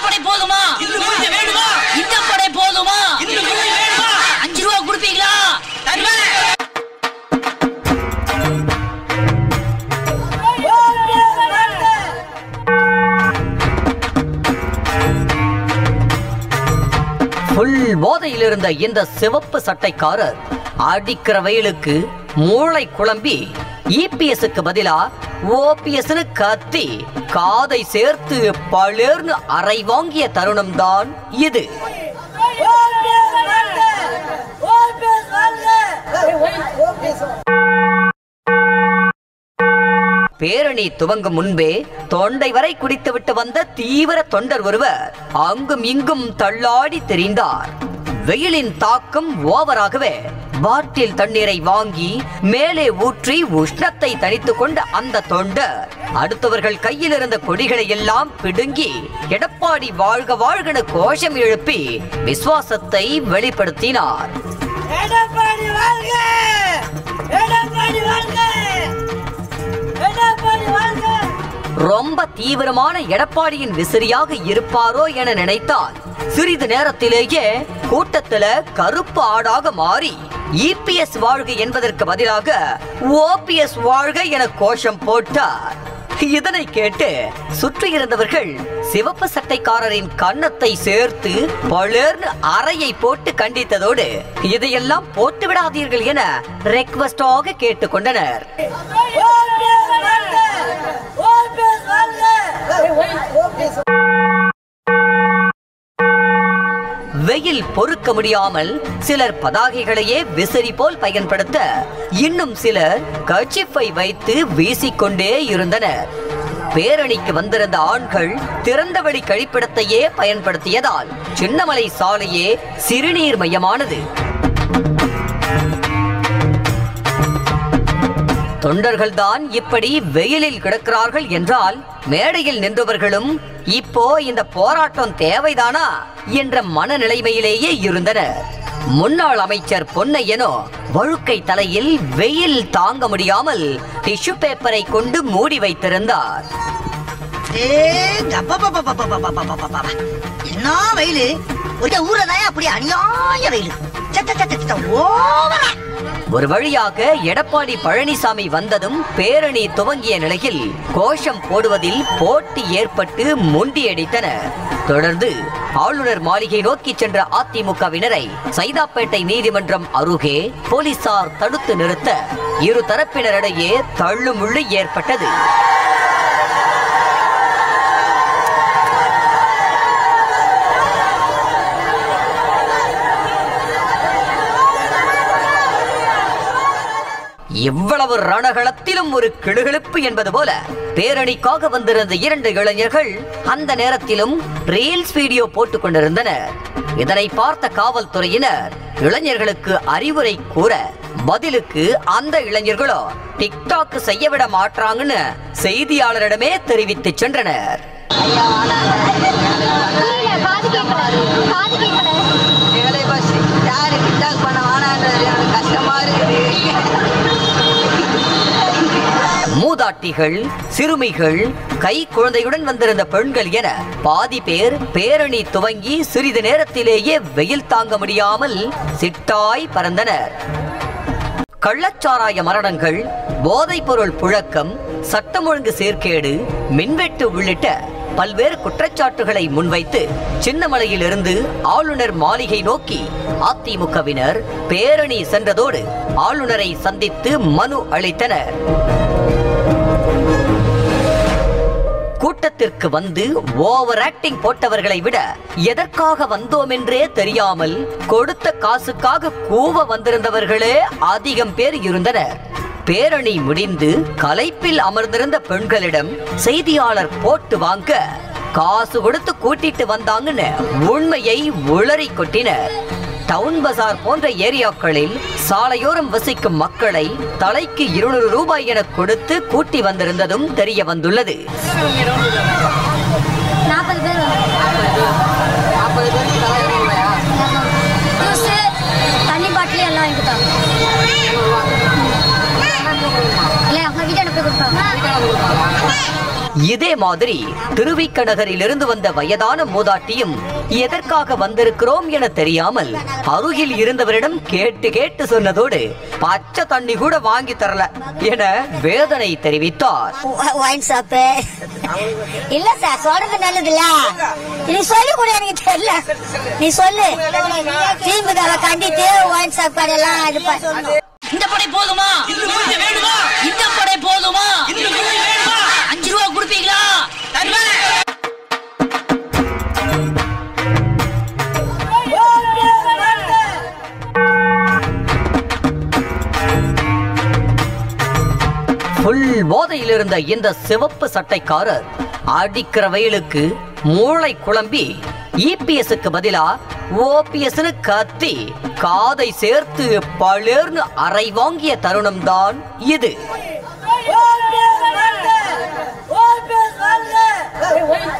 படை போதுமா இன்னும் கொஞ்சம் வேணுமா இந்த படை போதுமா இன்னும் கொஞ்சம் வேணுமா அஞ்சு ரூபா கொடுப்பீங்களா தருவேன் ஃபுல் போதையில் இருந்த இந்த சிவப்பு சட்டைக்காரர் அடிக்கிற வெயிலுக்கு மூளை குழம்பி இபிஎஸ்க்கு பதிலா ஓபிஎஸ்னு கத்தி காதை சேர்த்து பளேர்னு அறை வாங்கிய தருணம் தான் இது பேரணி துவங்கும் முன்பே தொண்டை வரை குடித்துவிட்டு வந்த தீவிர தொண்டர் ஒருவர் அங்கும் இங்கும் தள்ளாடி தெரிந்தார் வெயிலின் தாக்கம் ஓவராகவே பாட்டில் தண்ணீரை வாங்கி மேலே ஊற்றி உஷ்ணத்தை தணித்துக் கொண்ட அந்த தொண்டர் அடுத்தவர்கள் கையில் இருந்த கொடிகளை எல்லாம் பிடுங்கி எடப்பாடி வாழ்க வாழ்கன கோஷம் எழுப்பி விசுவாசத்தை வெளிப்படுத்தினார் எடப்பாடி வாழ்க எடப்பாடி வாழ்க எடப்பாடி வாழ்க ரொம்ப தீவிரமான எடப்பாடியின் விசிறியாக இருப்பாரோ என நினைத்தால் சிறிது நேரத்திலேயே கூட்டத்துல கருப்பு ஆடாக மாறி இபிஎஸ் வாழ்க என்பதற்கு பதிலாக ஓபிஎஸ் வாழ்க என கோஷம் போட்டார் இதனை கேட்டு சுற்றி இருந்தவர்கள் சிவப்பு சட்டைக்காரரின் கன்னத்தை சேர்த்து பளர்னு அறையை போட்டு கண்டித்ததோடு இதையெல்லாம் போட்டு விடாதீர்கள் என ரெக்வஸ்டாக கேட்டுக்கொண்டனர் ஓபிஎஸ் வாழ்க ஓபிஎஸ் வாழ்க வெயில் பொறுக்க முடியாமல் சிலர் பதாகைகளையே விசிறி போல் பயன்படுத்த இன்னும் சிலர் கர்ச்சிஃபை வைத்து வீசிக்கொண்டே இருந்தனர் பேரணிக்கு வந்திருந்த ஆண்கள் திறந்தவெளி கழிப்பிடத்தையே பயன்படுத்தியதால் சின்னமலை சாலையே சிறுநீர் மையமானது தொண்டர்கள்தான் இப்படி வெயிலில் கிடக்கிறார்கள் என்றால் மேடையில் நின்றவர்களும் இப்போ இந்த போராட்டம் தேவைதானா என்ற மனநிலைமையிலேயே இருந்தனர் முன்னாள் அமைச்சர் பொன்னையனோ வழுக்கை தலையில் வெயில் தாங்க முடியாமல் டிஷ்யூ பேப்பரை கொண்டு மூடி வைத்திருந்தார் என்ன வெயிலு ஒரு ஊரதான் அப்படி அநியாய வெயிலு சத்த சத்த சத்த ஓவரா ஒரு வழியாக எடப்பாடி பழனிசாமி வந்ததும் பேரணி துவங்கிய நிலையில் கோஷம் போடுவதில் போட்டி ஏற்பட்டு முண்டியடித்தனர் தொடர்ந்து ஆளுநர் மாளிகை நோக்கி சென்ற அதிமுகவினரை சைதாப்பேட்டை நீதிமன்றம் அருகே போலீசார் தடுத்து நிறுத்த இரு தரப்பினரிடையே தள்ளுமுள்ளு ஏற்பட்டது எவ்வளவு ரணகளத்திலும் ஒரு கிளுகிழுப்பு என்பது போல பேரணிக்காக வந்திருந்த இரண்டு இளைஞர்கள் அந்த நேரத்திலும் ரீல்ஸ் வீடியோ போட்டுக் கொண்டிருந்தனர் இதனை பார்த்த காவல்துறையினர் இளைஞர்களுக்கு அறிவுரை கூற பதிலுக்கு அந்த இளைஞர்களோ டிக்டாக் செய்ய விட மாட்டாங்கன்னு செய்தியாளரிடமே தெரிவித்து சென்றனர் காது கேட்கல காது கேட்கல எங்களை பஸ் யாரு டிக்டாக் பண்ண வேணான்றது எனக்கு கஷ்டமா இருக்குது மூதாட்டிகள் சிறுமிகள் கை குழந்தையுடன் வந்திருந்த பெண்கள் என பாதி பேர் பேரணி துவங்கி சிறிது நேரத்திலேயே வெயில் தாங்க முடியாமல் சிட்டாய் பறந்தனர் கள்ளச்சாராய மரணங்கள் போதைப்பொருள் புழக்கம் சட்டம் ஒழுங்கு சீர்கேடு மின்வெட்டு உள்ளிட்ட பல்வேறு குற்றச்சாட்டுகளை முன்வைத்து சின்னமலையிலிருந்து ஆளுநர் மாளிகை நோக்கி அதிமுகவினர் பேரணி சென்றதோடு ஆளுநரை சந்தித்து மனு அளித்தனர் கூட்டத்திற்கு வந்து ஓவர் ஆக்டிங் போட்டவர்களை விட எதற்காக வந்தோம் என்றே தெரியாமல் கொடுத்த காசுக்காக கூவ வந்திருந்தவர்களே அதிகம் பேர் இருந்தனர் பேரணி முடிந்து கலைப்பில் அமர்ந்திருந்த பெண்களிடம் செய்தியாளர் போட்டு வாங்க காசு கொடுத்து கூட்டிட்டு வந்தாங்கன்னு உண்மையை உளறி கொட்டினர் டவுன் பஜார் போன்ற ஏரியாக்களில் சாலையோரம் வசிக்கும் மக்களை தலைக்கு இருநூறு ரூபாய் என கொடுத்து கூட்டி வந்திருந்ததும் தெரிய வந்துள்ளது நாற்பது பேர் நாற்பது பேருக்கு தலா இருநூறு ரூபாயா ஜூஸு தண்ணி பாட்டில் எல்லாம் வாங்கிட்டாங்க இல்லை அவங்க வீட்டை போய் கொடுப்பாங்க இதே மாதிரி திருவிக்க நகரிலிருந்து வந்த வயதான மூதாட்டியும் எதற்காக வந்திருக்கிறோம் என தெரியாமல் அருகில் இருந்தவரிடம் கேட்டு கேட்டு சொன்னதோடு பச்சை தண்ணி கூட வாங்கி தரல என வேதனை தெரிவித்தார் ஒயின் ஷாப்பு இல்ல சார் சொல்றது நல்லதுல்ல நீ சொல்லி கூட எனக்கு தெரியல நீ சொல்லு திமுகவை கண்டித்து ஒயின் ஷாப் கடையெல்லாம் இது பண்ண இந்த படை போதுமா இன்னும் கொஞ்சம் வேணுமா இந்த படை போதுமா இன்னும் கொஞ்சம் வேணுமா அஞ்சு ரூபா கொடுப்பீங்களா தருவேன் ஓபிஎஸ் வாழ்க ஃபுல் போதையில் இருந்த இந்த சிவப்பு சட்டைக்காரர் அடிக்கிற வெயிலுக்கு மூளை குழம்பி இபிஎஸ்க்கு பதிலா ஓபிஎஸ்னு கத்தி காதை சேர்த்து பளேர்னு அரை வாங்கிய தருணம் தான் இது ஓபிஎஸ் வாழ்க ஓபிஎஸ் வாழ்க